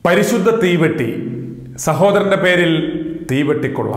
പരിശുദ്ധ തീവെട്ടി സഹോദരന്റെ പേരിൽ തീവെട്ടിക്കൊള്ള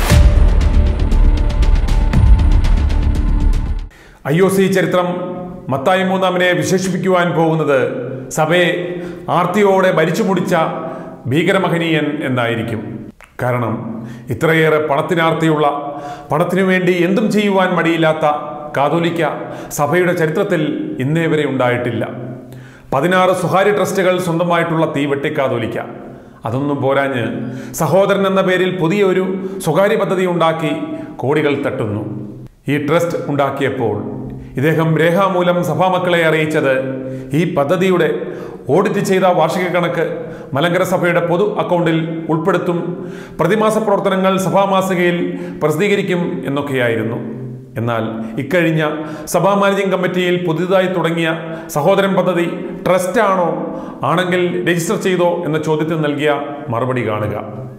ഐ ഒ സി ചരിത്രം മത്തായി മൂന്നാമനെ വിശേഷിപ്പിക്കുവാൻ പോകുന്നത് സഭയെ ആർത്തിയോടെ ഭരിച്ചു മുടിച്ച ഭീകരമഹനീയൻ എന്നായിരിക്കും കാരണം ഇത്രയേറെ പണത്തിനാർത്തിയുള്ള പണത്തിനു വേണ്ടി എന്തും ചെയ്യുവാൻ മടിയില്ലാത്ത കാതോലിക്ക സഭയുടെ ചരിത്രത്തിൽ ഇന്നേ വരെ ഉണ്ടായിട്ടില്ല പതിനാറ് സ്വകാര്യ ട്രസ്റ്റുകൾ സ്വന്തമായിട്ടുള്ള തീവെട്ടി കാതോലിക്ക അതൊന്നും പോരാഞ്ഞ് സഹോദരൻ എന്ന പേരിൽ പുതിയൊരു സ്വകാര്യ പദ്ധതി ഉണ്ടാക്കി കോടികൾ തട്ടുന്നു ഈ ട്രസ്റ്റ് ഉണ്ടാക്കിയപ്പോൾ ഇദ്ദേഹം രേഖാമൂലം സഭാമക്കളെ അറിയിച്ചത് ഈ പദ്ധതിയുടെ ഓഡിറ്റ് ചെയ്ത വാർഷിക കണക്ക് മലങ്കര സഭയുടെ പൊതു അക്കൗണ്ടിൽ ഉൾപ്പെടുത്തും പ്രതിമാസ പ്രവർത്തനങ്ങൾ സഭാമാസികയിൽ പ്രസിദ്ധീകരിക്കും എന്നൊക്കെയായിരുന്നു എന്നാൽ ഇക്കഴിഞ്ഞ സഭാ മാനേജിംഗ് കമ്മിറ്റിയിൽ പുതിയതായി തുടങ്ങിയ സഹോദരൻ പദ്ധതി ട്രസ്റ്റ് ആണോ ആണെങ്കിൽ രജിസ്റ്റർ ചെയ്തോ എന്ന ചോദ്യത്തിന് നൽകിയ മറുപടി കാണുക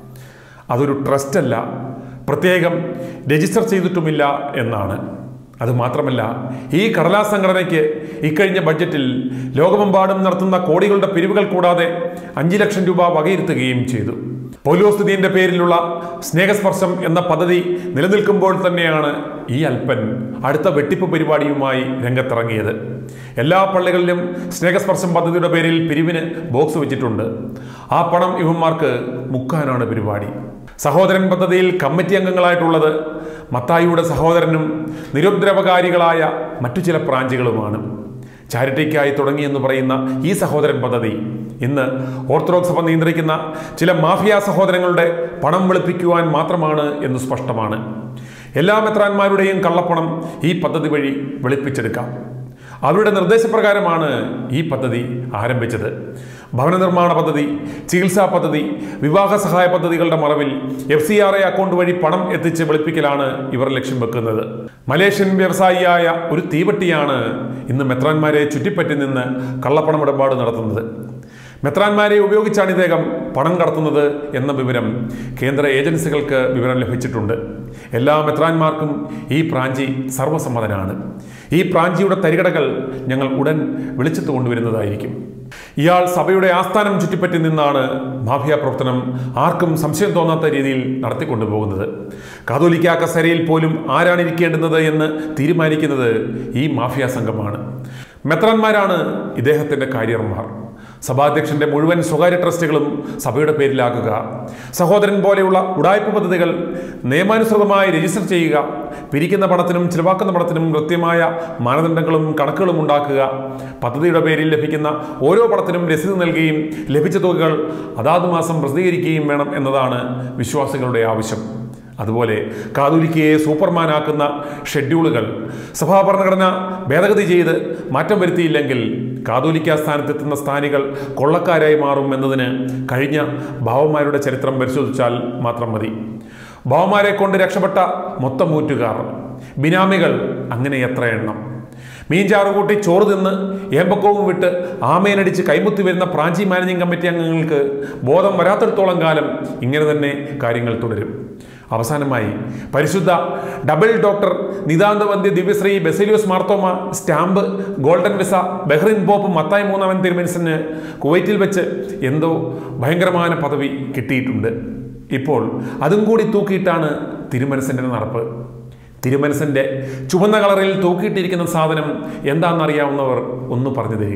അതൊരു ട്രസ്റ്റ് അല്ല പ്രത്യേകം രജിസ്റ്റർ ചെയ്തിട്ടുമില്ല എന്നാണ് അതുമാത്രമല്ല ഈ കടലാസ് സംഘടനയ്ക്ക് ഇക്കഴിഞ്ഞ ബഡ്ജറ്റിൽ ലോകമെമ്പാടും നടത്തുന്ന കോടികളുടെ പിരിവുകൾ കൂടാതെ അഞ്ച് ലക്ഷം രൂപ വകയിരുത്തുകയും ചെയ്തു പൗലോസ്തുതിയുടെ പേരിലുള്ള സ്നേഹസ്പർശം എന്ന പദ്ധതി നിലനിൽക്കുമ്പോൾ തന്നെയാണ് ഈ അല്പൻ അടുത്ത വെട്ടിപ്പ് പരിപാടിയുമായി രംഗത്തിറങ്ങിയത് എല്ലാ പള്ളികളിലും സ്നേഹസ്പർശം പദ്ധതിയുടെ പേരിൽ പിരിവിന് ബോക്സ് വെച്ചിട്ടുണ്ട് ആ പണം ഇവന്മാർക്ക് മുക്കാനാണ് പരിപാടി സഹോദരൻ പദ്ധതിയിൽ കമ്മിറ്റി അംഗങ്ങളായിട്ടുള്ളത് മത്തായിയുടെ സഹോദരനും നിരുദ്രവകാരികളായ മറ്റു ചില ബ്രാഞ്ചുകളുമാണ് ചാരിറ്റിക്കായി തുടങ്ങിയെന്ന് പറയുന്ന ഈ സഹോദരൻ പദ്ധതി ഇന്ന് ഓർത്തഡോക്സ് സഭ നിയന്ത്രിക്കുന്ന ചില മാഫിയ സഹോദരങ്ങളുടെ പണം വെളുപ്പിക്കുവാൻ മാത്രമാണ് എന്ന് സ്പഷ്ടമാണ് എല്ലാ മെത്രാന്മാരുടെയും കള്ളപ്പണം ഈ പദ്ധതി വഴി വെളുപ്പിച്ചെടുക്കാം അവരുടെ നിർദ്ദേശപ്രകാരമാണ് ഈ പദ്ധതി ആരംഭിച്ചത് ഭവന നിർമ്മാണ പദ്ധതി ചികിത്സാ പദ്ധതി വിവാഹ സഹായ പദ്ധതികളുടെ മറവിൽ F C R I account വഴി പണം എത്തിച്ച് വെളുപ്പിക്കലാണ് ഇവർ ലക്ഷ്യം വെക്കുന്നത് മലേഷ്യൻ വ്യവസായിയായ ഒരു തീവട്ടിയാണ് ഇന്ന് മെത്രാന്മാരെ ചുറ്റിപ്പറ്റി നിന്ന് കള്ളപ്പണം ഇടപാട് നടത്തുന്നത് മെത്രാന്മാരെ ഉപയോഗിച്ചാണ് ഇദ്ദേഹം പണം കടത്തുന്നത് എന്ന വിവരം കേന്ദ്ര ഏജൻസികൾക്ക് വിവരം ലഭിച്ചിട്ടുണ്ട് എല്ലാ മെത്രാന്മാർക്കും ഈ പ്രാഞ്ചി സർവ്വസമ്മതനാണ് ഈ പ്രാഞ്ചിയുടെ തരികടകൾ ഞങ്ങൾ ഉടൻ വിളിച്ചെത്തു കൊണ്ടുവരുന്നതായിരിക്കും ഇയാൾ സഭയുടെ ആസ്ഥാനം ചുറ്റിപ്പറ്റി നിന്നാണ് മാഫിയ പ്രവർത്തനം ആർക്കും സംശയം തോന്നാത്ത രീതിയിൽ നടത്തിക്കൊണ്ടുപോകുന്നത് കാതോലിക്ക കസേരയിൽ പോലും ആരാണ് ഇരിക്കേണ്ടുന്നത് എന്ന് തീരുമാനിക്കുന്നത് ഈ മാഫിയ സംഘമാണ് മെത്രാന്മാരാണ് ഇദ്ദേഹത്തിൻ്റെ കാര്യർമാർ സഭാധ്യക്ഷന്റെ മുഴുവൻ സ്വകാര്യ ട്രസ്റ്റുകളും സഭയുടെ പേരിലാക്കുക സഹോദരൻ പോലെയുള്ള ഉടായ്പ പദ്ധതികൾ നിയമാനുസൃതമായി രജിസ്റ്റർ ചെയ്യുക പിരിക്കുന്ന പണത്തിനും ചിലവാക്കുന്ന പണത്തിനും കൃത്യമായ മാനദണ്ഡങ്ങളും കണക്കുകളും ഉണ്ടാക്കുക പദ്ധതിയുടെ പേരിൽ ലഭിക്കുന്ന ഓരോ പണത്തിനും രസീത് നൽകുകയും ലഭിച്ച തുകകൾ അതാത് മാസം പ്രസിദ്ധീകരിക്കുകയും വേണം എന്നതാണ് വിശ്വാസികളുടെ ആവശ്യം അതുപോലെ കാതോലിക്കയെ സൂപ്പർമാനാക്കുന്ന ഷെഡ്യൂളുകൾ സഭാ ഭരണഘടന ഭേദഗതി ചെയ്ത് മാറ്റം വരുത്തിയില്ലെങ്കിൽ കാതോലിക്ക സ്ഥാനത്തെത്തുന്ന സ്ഥാനികൾ കൊള്ളക്കാരായി മാറും എന്നതിന് കഴിഞ്ഞ ഭാവന്മാരുടെ ചരിത്രം പരിശോധിച്ചാൽ മാത്രം മതി ഭാവന്മാരെ കൊണ്ട് രക്ഷപ്പെട്ട മൊത്തം ഊറ്റുകാർ ബിനാമികൾ അങ്ങനെ എത്ര എണ്ണം മീൻചാറ് കൂട്ടി ചോറ് തിന്ന് ഏമ്പക്കവും വിട്ട് ആമേനടിച്ച് കൈമുത്തി വരുന്ന പ്രാഞ്ചി മാനേജിംഗ് കമ്മിറ്റി അംഗങ്ങൾക്ക് ബോധം വരാത്തിടത്തോളം കാലം ഇങ്ങനെ തന്നെ കാര്യങ്ങൾ തുടരും അവസാനമായി പരിശുദ്ധ ഡബിൾ ഡോക്ടർ നിതാന്തവന്ധ്യ ദിവ്യശ്രീ Baselios Marthoma stamp golden visa Bahrain pope Mathai മൂന്നാമൻ തിരുമനസിന് കുവൈറ്റിൽ വെച്ച് എന്തോ ഭയങ്കരമായ പദവി കിട്ടിയിട്ടുണ്ട് ഇപ്പോൾ അതും കൂടി തൂക്കിയിട്ടാണ് തിരുമനസിൻ്റെ നടപ്പ് തിരുമനസിൻ്റെ ചുവന്ന കളറിൽ തൂക്കിയിട്ടിരിക്കുന്ന സാധനം എന്താണെന്നറിയാവുന്നവർ ഒന്ന് പറഞ്ഞു തരിക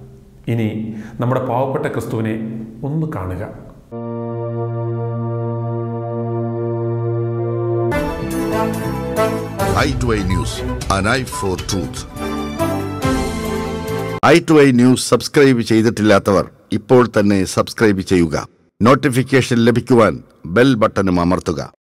ഇനി നമ്മുടെ പാവപ്പെട്ട ക്രിസ്തുവിനെ ഒന്ന് കാണുക eye to eye news an eye for truth eye to eye news subscribe ചെയ്തിട്ടില്ലാത്തവർ ഇപ്പോൾ തന്നെ സബ്സ്ക്രൈബ് ചെയ്യുക നോട്ടിഫിക്കേഷൻ ലഭിക്കുവാൻ ബെൽ ബട്ടണും അമർത്തുക